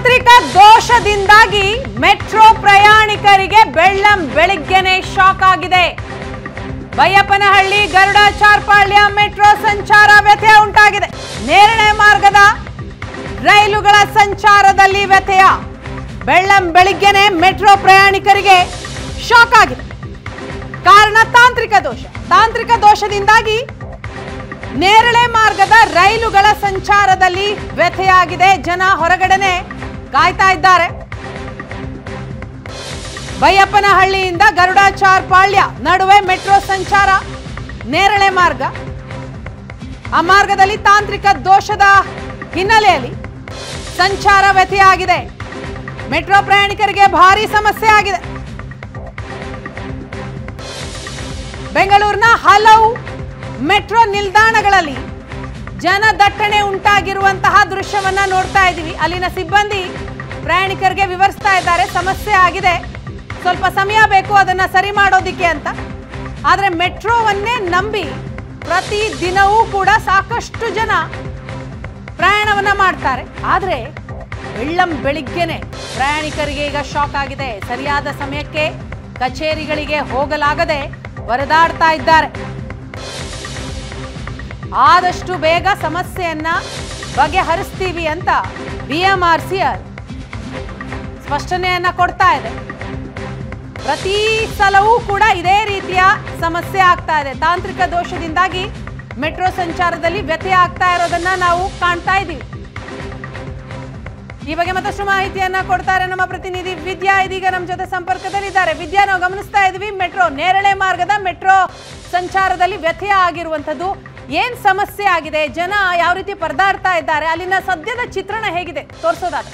ತಾಂತ್ರಿಕ ದೋಷದಿಂದಾಗಿ ಮೆಟ್ರೋ ಪ್ರಯಾಣಿಕರಿಗೆ ಬೆಳ್ಳಂ ಬೆಳಿಗ್ಗೆನೆ ಶಾಕ್ ಆಗಿದೆ ಬೈಯಪ್ಪನಹಳ್ಳಿ ಗರುಡ ಚಾರ್ಪಾಳ್ಯ ಮೆಟ್ರೋ ಸಂಚಾರ ವ್ಯತ್ಯಯ ಉಂಟಾಗಿದೆ ನೇರಳೆ ಮಾರ್ಗದ ರೈಲುಗಳ ಸಂಚಾರದಲ್ಲಿ ವ್ಯತ್ಯಯ ಬೆಳ್ಳಂ ಬೆಳಿಗ್ಗೆನೆ ಮೆಟ್ರೋ ಪ್ರಯಾಣಿಕರಿಗೆ ಶಾಕ್ ಆಗಿದೆ ಕಾರಣ ತಾಂತ್ರಿಕ ದೋಷ ತಾಂತ್ರಿಕ ದೋಷದಿಂದಾಗಿ ನೇರಳೆ ಮಾರ್ಗದ ರೈಲುಗಳ ಸಂಚಾರದಲ್ಲಿ ವ್ಯಥೆ ಆಗಿದೆ ಜನ ಹೊರಗಡೆನೆ ಕಾಯ್ತಾ ಇದ್ದಾರೆ ಬೈಯಪ್ಪನಹಳ್ಳಿಯಿಂದ ಗರುಡಾಚಾರ್ ಪಾಳ್ಯ ನಡುವೆ ಮೆಟ್ರೋ ಸಂಚಾರ ನೇರಳೆ ಮಾರ್ಗ ಆ ಮಾರ್ಗದಲ್ಲಿ ತಾಂತ್ರಿಕ ದೋಷದ ಹಿನ್ನೆಲೆಯಲ್ಲಿ ಸಂಚಾರ ವ್ಯಥೆಯಾಗಿದೆ ಮೆಟ್ರೋ ಪ್ರಯಾಣಿಕರಿಗೆ ಭಾರಿ ಸಮಸ್ಯೆ ಆಗಿದೆ ಬೆಂಗಳೂರಿನ ಹಲವು ಮೆಟ್ರೋ ನಿಲ್ದಾಣಗಳಲ್ಲಿ ಜನದಟ್ಟಣೆ ಉಂಟಾಗಿರುವಂತಹ ದೃಶ್ಯವನ್ನ ನೋಡ್ತಾ ಇದ್ದೀವಿ ಅಲ್ಲಿನ ಸಿಬ್ಬಂದಿ ಪ್ರಯಾಣಿಕರಿಗೆ ವಿವರಿಸ್ತಾ ಇದ್ದಾರೆ ಸಮಸ್ಯೆ ಆಗಿದೆ ಸ್ವಲ್ಪ ಸಮಯ ಬೇಕು ಅದನ್ನ ಸರಿ ಮಾಡೋದಿಕ್ಕೆ ಅಂತ ಆದ್ರೆ ಮೆಟ್ರೋವನ್ನೇ ನಂಬಿ ಪ್ರತಿ ದಿನವೂ ಕೂಡ ಸಾಕಷ್ಟು ಜನ ಪ್ರಯಾಣವನ್ನ ಮಾಡ್ತಾರೆ ಆದ್ರೆ ಬೆಳ್ಳಂ ಬೆಳಿಗ್ಗೆನೆ ಪ್ರಯಾಣಿಕರಿಗೆ ಈಗ ಶಾಕ್ ಆಗಿದೆ ಸರಿಯಾದ ಸಮಯಕ್ಕೆ ಕಚೇರಿಗಳಿಗೆ ಹೋಗಲಾಗದೆ ಪರದಾಡ್ತಾ ಇದ್ದಾರೆ ಆದಷ್ಟು ಬೇಗ ಸಮಸ್ಯೆಯನ್ನ ಬಗೆಹರಿಸ್ತೀವಿ ಅಂತ ಬಿ ಎಂ ಆರ್ ಸಿ ಸ್ಪಷ್ಟನೆಯನ್ನ ಕೊಡ್ತಾ ಇದೆ ಪ್ರತಿ ಸಲವೂ ಕೂಡ ಇದೇ ರೀತಿಯ ಸಮಸ್ಯೆ ಆಗ್ತಾ ಇದೆ ತಾಂತ್ರಿಕ ದೋಷದಿಂದಾಗಿ ಮೆಟ್ರೋ ಸಂಚಾರದಲ್ಲಿ ವ್ಯತ್ಯಯ ಆಗ್ತಾ ಇರೋದನ್ನ ನಾವು ಕಾಣ್ತಾ ಇದ್ದೀವಿ ಈ ಬಗ್ಗೆ ಮತ್ತಷ್ಟು ಮಾಹಿತಿಯನ್ನ ಕೊಡ್ತಾರೆ ನಮ್ಮ ಪ್ರತಿನಿಧಿ ವಿದ್ಯಾ ಇದೀಗ ನಮ್ಮ ಜೊತೆ ಸಂಪರ್ಕದಲ್ಲಿದ್ದಾರೆ ವಿದ್ಯಾ ನಾವು ಗಮನಿಸ್ತಾ ಇದ್ವಿ ಮೆಟ್ರೋ ನೇರಳೆ ಮಾರ್ಗದ ಮೆಟ್ರೋ ಸಂಚಾರದಲ್ಲಿ ವ್ಯತ್ಯಯ ಆಗಿರುವಂತದ್ದು ಏನ್ ಸಮಸ್ಯೆ ಆಗಿದೆ ಜನ ಯಾವ ರೀತಿ ಪರದಾಡ್ತಾ ಇದ್ದಾರೆ ಅಲ್ಲಿನ ಸದ್ಯದ ಚಿತ್ರಣ ಹೇಗಿದೆ ತೋರಿಸೋದಾದ್ರೆ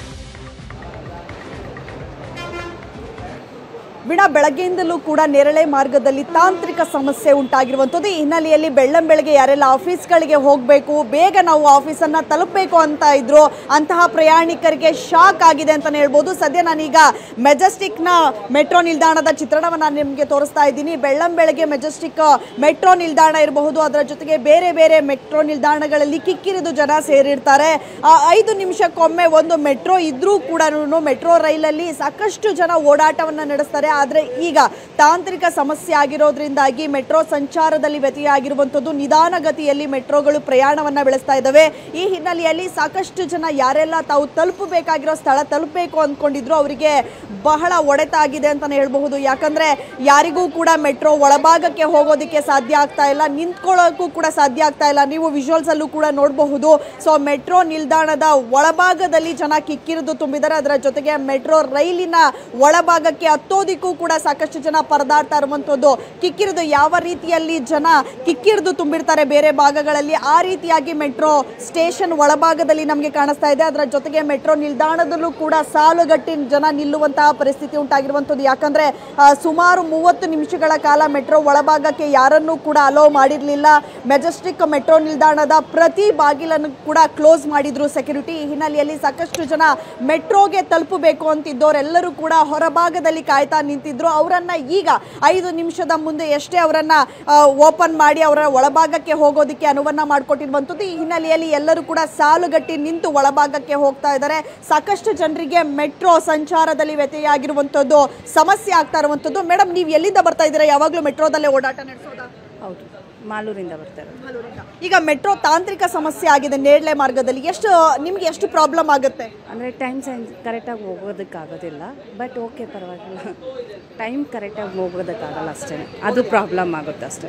ವೀಣಾ ಬೆಳಗ್ಗೆಯಿಂದಲೂ ಕೂಡ ನೇರಳೆ ಮಾರ್ಗದಲ್ಲಿ ತಾಂತ್ರಿಕ ಸಮಸ್ಯೆ ಉಂಟಾಗಿರುವಂಥದ್ದು ಈ ಹಿನ್ನೆಲೆಯಲ್ಲಿ ಬೆಳ್ಳಂ ಬೆಳಗ್ಗೆ ಯಾರೆಲ್ಲ ಆಫೀಸ್ಗಳಿಗೆ ಹೋಗಬೇಕು ಬೇಗ ನಾವು ಆಫೀಸನ್ನು ತಲುಪಬೇಕು ಅಂತ ಇದ್ರು ಅಂತಹ ಪ್ರಯಾಣಿಕರಿಗೆ ಶಾಕ್ ಆಗಿದೆ ಅಂತಲೇ ಹೇಳ್ಬೋದು ಸದ್ಯ ನಾನೀಗ ಮೆಜೆಸ್ಟಿಕ್ನ ಮೆಟ್ರೋ ನಿಲ್ದಾಣದ ಚಿತ್ರಣವನ್ನು ನಿಮಗೆ ತೋರಿಸ್ತಾ ಇದ್ದೀನಿ ಬೆಳ್ಳಂ ಬೆಳಗ್ಗೆ ಮೆಜೆಸ್ಟಿಕ್ ಮೆಟ್ರೋ ನಿಲ್ದಾಣ ಇರಬಹುದು ಅದರ ಜೊತೆಗೆ ಬೇರೆ ಬೇರೆ ಮೆಟ್ರೋ ನಿಲ್ದಾಣಗಳಲ್ಲಿ ಕಿಕ್ಕಿರಿದು ಜನ ಸೇರಿರ್ತಾರೆ ಆ, ಐದು ನಿಮಿಷಕ್ಕೊಮ್ಮೆ ಒಂದು ಮೆಟ್ರೋ ಇದ್ರೂ ಕೂಡ ಮೆಟ್ರೋ ರೈಲಲ್ಲಿ ಸಾಕಷ್ಟು ಜನ ಓಡಾಟವನ್ನು ನಡೆಸ್ತಾರೆ ಆದರೆ ಈಗ ತಾಂತ್ರಿಕ ಸಮಸ್ಯೆ ಆಗಿರೋದ್ರಿಂದಾಗಿ ಮೆಟ್ರೋ ಸಂಚಾರದಲ್ಲಿ ವ್ಯತ್ಯಯ ಆಗಿರುವಂಥದ್ದು ನಿಧಾನಗತಿಯಲ್ಲಿ ಮೆಟ್ರೋಗಳು ಪ್ರಯಾಣವನ್ನ ಬೆಳೆಸ್ತಾ ಇದ್ದಾವೆ ಈ ಹಿನ್ನೆಲೆಯಲ್ಲಿ ಸಾಕಷ್ಟು ಜನ ಯಾರೆಲ್ಲ ತಾವು ತಲುಪಬೇಕಾಗಿರೋ ಸ್ಥಳ ತಲುಪಬೇಕು ಅಂದ್ಕೊಂಡಿದ್ರು ಅವರಿಗೆ ಬಹಳ ಒಡೆತ ಆಗಿದೆ ಅಂತಾನೆ ಹೇಳ್ಬಹುದು ಯಾಕಂದ್ರೆ ಯಾರಿಗೂ ಕೂಡ ಮೆಟ್ರೋ ಒಳಭಾಗಕ್ಕೆ ಹೋಗೋದಕ್ಕೆ ಸಾಧ್ಯ ಆಗ್ತಾ ಇಲ್ಲ ನಿಂತ್ಕೊಳ್ಳೋಕ್ಕೂ ಕೂಡ ಸಾಧ್ಯ ಆಗ್ತಾ ಇಲ್ಲ ನೀವು ವಿಜುವಲ್ಸ್ ಅಲ್ಲೂ ಕೂಡ ನೋಡಬಹುದು ಸೊ ಮೆಟ್ರೋ ನಿಲ್ದಾಣದ ಒಳಭಾಗದಲ್ಲಿ ಜನ ಕಿಕ್ಕಿರಿದು ತುಂಬಿದ್ದಾರೆ ಅದರ ಜೊತೆಗೆ ಮೆಟ್ರೋ ರೈಲಿನ ಒಳಭಾಗಕ್ಕೆ ಹತ್ತೋದಿಕ್ಕೂ ಕೂಡ ಸಾಕಷ್ಟು ಜನ ಪರದಾಡ್ತಾ ಇರುವಂಥದ್ದು ಕಿಕ್ಕಿರಿದು ಯಾವ ರೀತಿಯಲ್ಲಿ ಜನ ಕಿಕ್ಕಿರಿದು ತುಂಬಿರ್ತಾರೆ ಬೇರೆ ಭಾಗಗಳಲ್ಲಿ ಆ ರೀತಿಯಾಗಿ ಮೆಟ್ರೋ ಸ್ಟೇಷನ್ ಒಳಭಾಗದಲ್ಲಿ ನಮಗೆ ಕಾಣಿಸ್ತಾ ಇದೆ ಅದರ ಜೊತೆಗೆ ಮೆಟ್ರೋ ನಿಲ್ದಾಣದಲ್ಲೂ ಕೂಡ ಸಾಲುಗಟ್ಟಿ ಜನ ನಿಲ್ಲುವಂತಹ ಪರಿಸ್ಥಿತಿ ಉಂಟಾಗಿರುವಂಥದ್ದು ಯಾಕಂದ್ರೆ ಆ, ಸುಮಾರು ಮೂವತ್ತು ನಿಮಿಷಗಳ ಕಾಲ ಮೆಟ್ರೋ ಒಳಭಾಗಕ್ಕೆ ಯಾರನ್ನೂ ಕೂಡ ಅಲೋ ಮಾಡಿರಲಿಲ್ಲ ಮೆಜೆಸ್ಟಿಕ್ ಮೆಟ್ರೋ ನಿಲ್ದಾಣದ ಪ್ರತಿ ಬಾಗಿಲನ್ನು ಕೂಡ ಕ್ಲೋಸ್ ಮಾಡಿದ್ರು ಸೆಕ್ಯೂರಿಟಿ ಈ ಹಿನ್ನೆಲೆಯಲ್ಲಿ ಸಾಕಷ್ಟು ಜನ ಮೆಟ್ರೋಗೆ ತಲುಪಬೇಕು ಅಂತಿದ್ದವರೆಲ್ಲರೂ ಕೂಡ ಹೊರಭಾಗದಲ್ಲಿ ಕಾಯ್ತಾ ನಿಂತಿದ್ರು ಅವರನ್ನ ಈಗ ಐದು ನಿಮಿಷದ ಮುಂದೆ ಎಷ್ಟೇ ಅವರನ್ನ ಓಪನ್ ಮಾಡಿ ಅವರ ಒಳಭಾಗಕ್ಕೆ ಹೋಗೋದಕ್ಕೆ ಅನುವನ್ನ ಮಾಡಿಕೊಟ್ಟಿರುವಂಥದ್ದು ಈ ಹಿನ್ನೆಲೆಯಲ್ಲಿ ಎಲ್ಲರೂ ಕೂಡ ಸಾಲುಗಟ್ಟಿ ನಿಂತು ಒಳಭಾಗಕ್ಕೆ ಹೋಗ್ತಾ ಇದ್ದಾರೆ ಸಾಕಷ್ಟು ಜನರಿಗೆ ಮೆಟ್ರೋ ಸಂಚಾರದಲ್ಲಿ ವ್ಯತ್ಯಯ ಆಗಿರುವಂಥದ್ದು ಸಮಸ್ಯೆ ಆಗ್ತಾ ಇರುವಂಥದ್ದು ಮೇಡಮ್ ನೀವು ಎಲ್ಲಿಂದ ಬರ್ತಾ ಇದ್ದೀರಾ ಯಾವಾಗಲೂ ಮೆಟ್ರೋದಲ್ಲೇ ಓಡಾಟ ನಡೆಸೋದಾ ಹೌದು ಮಾಲೂರಿಂದ ಬರ್ತಾರೆ ಈಗ ಮೆಟ್ರೋ ತಾಂತ್ರಿಕ ಸಮಸ್ಯೆ ಆಗಿದೆ ನೇರಳೆ ಮಾರ್ಗದಲ್ಲಿ ಎಷ್ಟು ನಿಮ್ಗೆ ಎಷ್ಟು ಪ್ರಾಬ್ಲಮ್ ಆಗುತ್ತೆ ಅಂದರೆ ಟೈಮ್ ಸೈನ್ಸ್ ಕರೆಕ್ಟಾಗಿ ಹೋಗೋದಕ್ಕಾಗೋದಿಲ್ಲ ಬಟ್ ಓಕೆ ಪರವಾಗಿಲ್ಲ ಟೈಮ್ ಕರೆಕ್ಟಾಗಿ ಹೋಗೋದಕ್ಕಾಗಲ್ಲ ಅಷ್ಟೇ ಅದು ಪ್ರಾಬ್ಲಮ್ ಆಗುತ್ತೆ ಅಷ್ಟೇ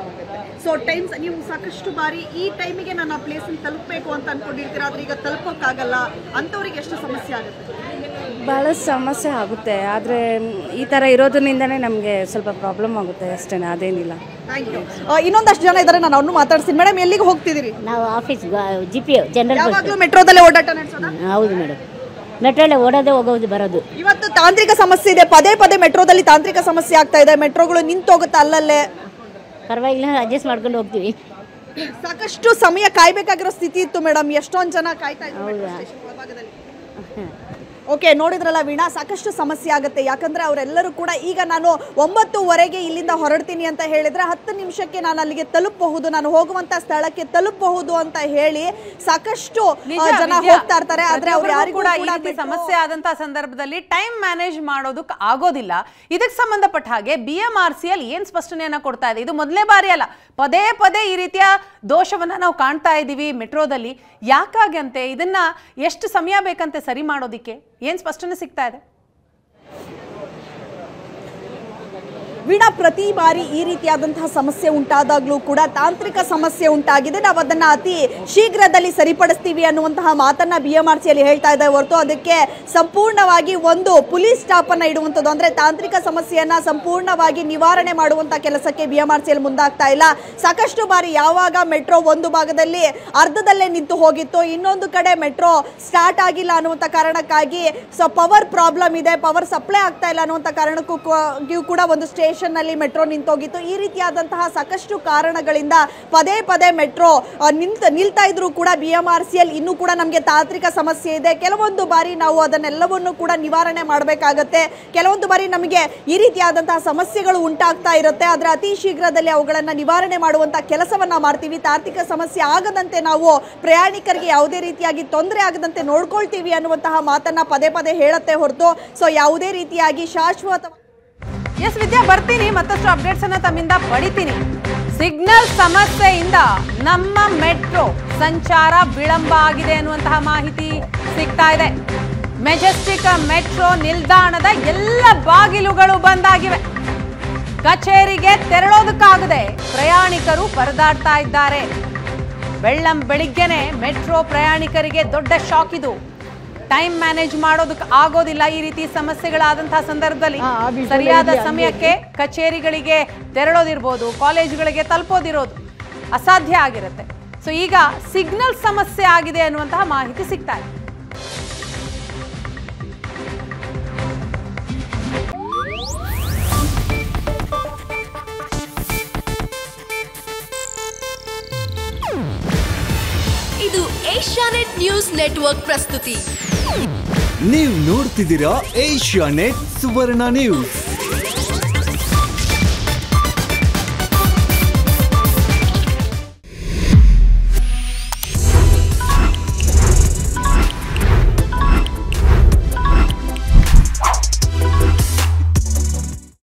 ಸೊ ಟೈಮ್ಸ್ ನೀವು ಸಾಕಷ್ಟು ಬಾರಿ ಈ ಟೈಮಿಗೆ ನಾನು ಆ ಪ್ಲೇಸ್ ತಲುಪಬೇಕು ಅಂತ ಅನ್ಕೊಂಡಿರ್ತೀರಾ ಆದ್ರೆ ಈಗ ತಲುಪೋಕ್ಕಾಗಲ್ಲ ಅಂಥವ್ರಿಗೆ ಎಷ್ಟು ಸಮಸ್ಯೆ ಆಗುತ್ತೆ ಭಾಳ ಸಮಸ್ಯೆ ಆಗುತ್ತೆ ಆದರೆ ಈ ಥರ ಇರೋದ್ರಿಂದನೇ ನಮಗೆ ಸ್ವಲ್ಪ ಪ್ರಾಬ್ಲಮ್ ಆಗುತ್ತೆ ಅಷ್ಟೇ ಅದೇನಿಲ್ಲ ಥ್ಯಾಂಕ್ ಯು ಇನ್ನೊಂದಷ್ಟು ಜನ ಇದ್ದಾರೆ ನಾನು ಅವ್ರನ್ನು ಮಾತಾಡ್ತೀನಿ ಮೇಡಮ್ ಎಲ್ಲಿಗೆ ಹೋಗ್ತಿದ್ದೀರಿ ನಾವು office G P general bus ಯಾವಾಗಲೂ ಮೆಟ್ರೋದಲ್ಲೇ ಓಡಾಟ ನಡೆಸೋದಾ ಹೌದು ಮೇಡಮ್ ಮೆಟ್ರೋಲ್ಲೇ ಓಡೋದೇ ಹೋಗೋದು ಬರೋದು ಇವತ್ತು ತಾಂತ್ರಿಕ ಸಮಸ್ಯೆ ಇದೆ ಪದೇ ಪದೇ ಮೆಟ್ರೋದಲ್ಲಿ ತಾಂತ್ರಿಕ ಸಮಸ್ಯೆ ಆಗ್ತಾ ಇದೆ ಮೆಟ್ರೋಗಳು ನಿಂತೋಗುತ್ತೆ ಅಲ್ಲಲ್ಲೇ ಪರವಾಗಿಲ್ಲ ಅಡ್ಜಸ್ಟ್ ಮಾಡ್ಕೊಂಡು ಹೋಗ್ತೀವಿ ಸಾಕಷ್ಟು ಸಮಯ ಕಾಯ್ಬೇಕಾಗಿರೋ ಸ್ಥಿತಿ ಇತ್ತು ಮೇಡಮ್ ಎಷ್ಟೊಂದು ಜನ ಕಾಯ್ತಾ ಇದ್ರು ಹೌದಾ? metro station ಒಳಭಾಗದಲ್ಲಿ. ಓಕೆ ನೋಡಿದ್ರಲ್ಲ ವೀಣಾ ಸಾಕಷ್ಟು ಸಮಸ್ಯೆ ಆಗುತ್ತೆ ಯಾಕಂದ್ರೆ ಅವರೆಲ್ಲರೂ ಕೂಡ ಈಗ ನಾನು ಒಂಬತ್ತುವರೆಗೆ ಇಲ್ಲಿಂದ ಹೊರಡ್ತೀನಿ ಅಂತ ಹೇಳಿದ್ರೆ ಹತ್ತು ನಿಮಿಷಕ್ಕೆ ನಾನು ಅಲ್ಲಿಗೆ ತಲುಪಬಹುದು ನಾನು ಹೋಗುವಂತ ಸ್ಥಳಕ್ಕೆ ತಲುಪಬಹುದು ಅಂತ ಹೇಳಿ ಸಾಕಷ್ಟು ಆ, ನಿಜ, ಜನ ವಿದ್ಯಾ. ಹೋಗ್ತಾ ಇರ್ತಾರೆ ಆದ್ರೆ ಅವ್ರು ಪ್ರತಿಯೊಬ್ರಿಗೂ ಯಾರಿಗೂ ಕೂಡ ಈ ಕೂಡ ರೀತಿ ಬಿಟ್ಟು- ಸಮಸ್ಯೆ ಆದಂತಹ ಸಂದರ್ಭದಲ್ಲಿ ಟೈಮ್ ಮ್ಯಾನೇಜ್ ಮಾಡೋದಕ್ಕೆ ಆಗೋದಿಲ್ಲ ಇದಕ್ಕೆ ಸಂಬಂಧಪಟ್ಟ ಹಾಗೆ ಬಿ ಎಂ ಆರ್ ಸಿ ಅಲ್ಲಿ ಏನ್ ಸ್ಪಷ್ಟನೆಯನ್ನ ಕೊಡ್ತಾ ಇದೆ ಇದು ಮೊದಲನೇ ಬಾರಿ ಅಲ್ಲ ಪದೇ ಪದೇ ಈ ರೀತಿಯ ದೋಷವನ್ನ ನಾವು ಕಾಣ್ತಾ ಇದ್ದೀವಿ ಮೆಟ್ರೋದಲ್ಲಿ ಯಾಕಾಗಂತೆ ಇದನ್ನ ಎಷ್ಟು ಸಮಯ ಬೇಕಂತೆ ಸರಿ ಮಾಡೋದಿಕ್ಕೆ ಏನ್ ಸ್ಪಷ್ಟನೆ ಸಿಗ್ತಾ ಇದೆ ವೀಣಾ ಪ್ರತಿ ಬಾರಿ ಈ ರೀತಿಯಾದಂತಹ ಸಮಸ್ಯೆ ಉಂಟಾದಾಗ್ಲೂ ಕೂಡ ತಾಂತ್ರಿಕ ಸಮಸ್ಯೆ ಉಂಟಾಗಿದೆ ನಾವು ಅದನ್ನ ಅತಿ ಶೀಘ್ರದಲ್ಲಿ ಸರಿಪಡಿಸ್ತೀವಿ ಅನ್ನುವಂತಹ ಮಾತನ್ನ ಬಿ ಎಂ ಆರ್ ಸಿಯಲ್ಲಿ ಹೇಳ್ತಾ ಇದ್ದಾರೆ ಹೊರತು ಅದಕ್ಕೆ ಸಂಪೂರ್ಣವಾಗಿ ಒಂದು ಪೊಲೀಸ್ ಸ್ಟಾಪ್ ಅನ್ನ ಇಡುವಂಥದ್ದು ಅಂದ್ರೆ ತಾಂತ್ರಿಕ ಸಮಸ್ಯೆಯನ್ನ ಸಂಪೂರ್ಣವಾಗಿ ನಿವಾರಣೆ ಮಾಡುವಂತ ಕೆಲಸಕ್ಕೆ ಬಿ ಎಂ ಆರ್ ಸಿಯಲ್ಲಿ ಮುಂದಾಗ್ತಾ ಇಲ್ಲ ಸಾಕಷ್ಟು ಬಾರಿ ಯಾವಾಗ ಮೆಟ್ರೋ ಒಂದು ಭಾಗದಲ್ಲಿ ಅರ್ಧದಲ್ಲೇ ನಿಂತು ಹೋಗಿತ್ತು ಇನ್ನೊಂದು ಕಡೆ ಮೆಟ್ರೋ ಸ್ಟಾರ್ಟ್ ಆಗಿಲ್ಲ ಅನ್ನುವಂಥ ಕಾರಣಕ್ಕಾಗಿ ಸೊ ಪವರ್ ಪ್ರಾಬ್ಲಮ್ ಇದೆ ಪವರ್ ಸಪ್ಲೈ ಆಗ್ತಾ ಇಲ್ಲ ಅನ್ನುವಂಥ ಕಾರಣಕ್ಕೂ ಕೂ- ಕೂಡ ಒಂದು ಸ್ಟೇಷನ್ ನಲ್ಲಿ ಮೆಟ್ರೋ ನಿಂತೋಗಿತ್ತು ಈ ರೀತಿಯಾದಂತಹ ಸಾಕಷ್ಟು ಕಾರಣಗಳಿಂದ ಪದೇ ಪದೇ ಮೆಟ್ರೋ ನಿಂತ ನಿಲ್ತಾ ಇದ್ರು ಕೂಡ ಬಿ ಎಂ ಆರ್ ಸಿ ಅಲ್ಲಿ ಇನ್ನೂ ಕೂಡ ನಮಗೆ ತಾಂತ್ರಿಕ ಸಮಸ್ಯೆ ಇದೆ ಕೆಲವೊಂದು ಬಾರಿ ನಾವು ಅದನ್ನೆಲ್ಲವನ್ನು ಕೂಡ ನಿವಾರಣೆ ಮಾಡಬೇಕಾಗತ್ತೆ ಕೆಲವೊಂದು ಬಾರಿ ನಮಗೆ ಈ ರೀತಿಯಾದಂತಹ ಸಮಸ್ಯೆಗಳು ಉಂಟಾಗ್ತಾ ಇರುತ್ತೆ ಆದರೆ ಅತಿ ಶೀಘ್ರದಲ್ಲಿ ಅವುಗಳನ್ನು ನಿವಾರಣೆ ಮಾಡುವಂತ ಕೆಲಸವನ್ನ ಮಾಡ್ತೀವಿ ತಾಂತ್ರಿಕ ಸಮಸ್ಯೆ ಆಗದಂತೆ ನಾವು ಪ್ರಯಾಣಿಕರಿಗೆ ಯಾವುದೇ ರೀತಿಯಾಗಿ ತೊಂದರೆ ಆಗದಂತೆ ನೋಡ್ಕೊಳ್ತೀವಿ ಅನ್ನುವಂತಹ ಮಾತನ್ನ ಪದೇ ಪದೇ ಹೇಳತ್ತೆ ಹೊರತು ಸೊ ಯಾವುದೇ ರೀತಿಯಾಗಿ ಶಾಶ್ವತ ಎಸ್ ವಿದ್ಯಾ ಬರ್ತೀನಿ ಮತ್ತಷ್ಟು ಅಪ್ಡೇಟ್ಸ್ ಅನ್ನ ತಮ್ಮಿಂದ ಪಡಿತೀನಿ ಸಿಗ್ನಲ್ ಸಮಸ್ಯೆಯಿಂದ ನಮ್ಮ ಮೆಟ್ರೋ ಸಂಚಾರ ವಿಳಂಬ ಆಗಿದೆ ಅನ್ನುವಂತಹ ಮಾಹಿತಿ ಸಿಗ್ತಾ ಇದೆ ಮೆಜೆಸ್ಟಿಕ್ ಮೆಟ್ರೋ ನಿಲ್ದಾಣದ ಎಲ್ಲ ಬಾಗಿಲುಗಳು ಬಂದಾಗಿವೆ ಕಚೇರಿಗೆ ತೆರಳೋದಕ್ಕಾಗದೆ ಪ್ರಯಾಣಿಕರು ಪರದಾಡ್ತಾ ಇದ್ದಾರೆ ಬೆಳ್ಳಂ ಬೆಳಿಗ್ಗೆನೆ ಮೆಟ್ರೋ ಪ್ರಯಾಣಿಕರಿಗೆ ದೊಡ್ಡ ಶಾಕ್ ಇದು ಟೈಮ್ ಮ್ಯಾನೇಜ್ ಮಾಡೋದಕ್ಕೆ ಆಗೋದಿಲ್ಲ ಈ ರೀತಿ ಸಮಸ್ಯೆಗಳಾದಂತಹ ಸಂದರ್ಭದಲ್ಲಿ ಹಾ, ಆ visual ಸರಿಯಾದ ಇದೆ, ಹಂಗೆ ಸಮಯಕ್ಕೆ ಕಚೇರಿಗಳಿಗೆ ತೆರಳೋದಿರ್ಬೋದು ಕಾಲೇಜುಗಳಿಗೆ ತಲುಪೋದಿರೋದು ಅಸಾಧ್ಯ ಆಗಿರುತ್ತೆ ಸೊ ಈಗ ಸಿಗ್ನಲ್ ಸಮಸ್ಯೆ ಆಗಿದೆ ಅನ್ನುವಂತಹ ಮಾಹಿತಿ ಸಿಗ್ತಾ ಇದೆ ಇದು ಏಷ್ಯಾನೆಟ್ ನ್ಯೂಸ್ ನೆಟ್ವರ್ಕ್ ಪ್ರಸ್ತುತಿ ನೀವು ನೋಡ್ತಿದ್ದೀರಾ ಏಷ್ಯಾ ನೆಟ್ ಸುವರ್ಣ ನ್ಯೂಸ್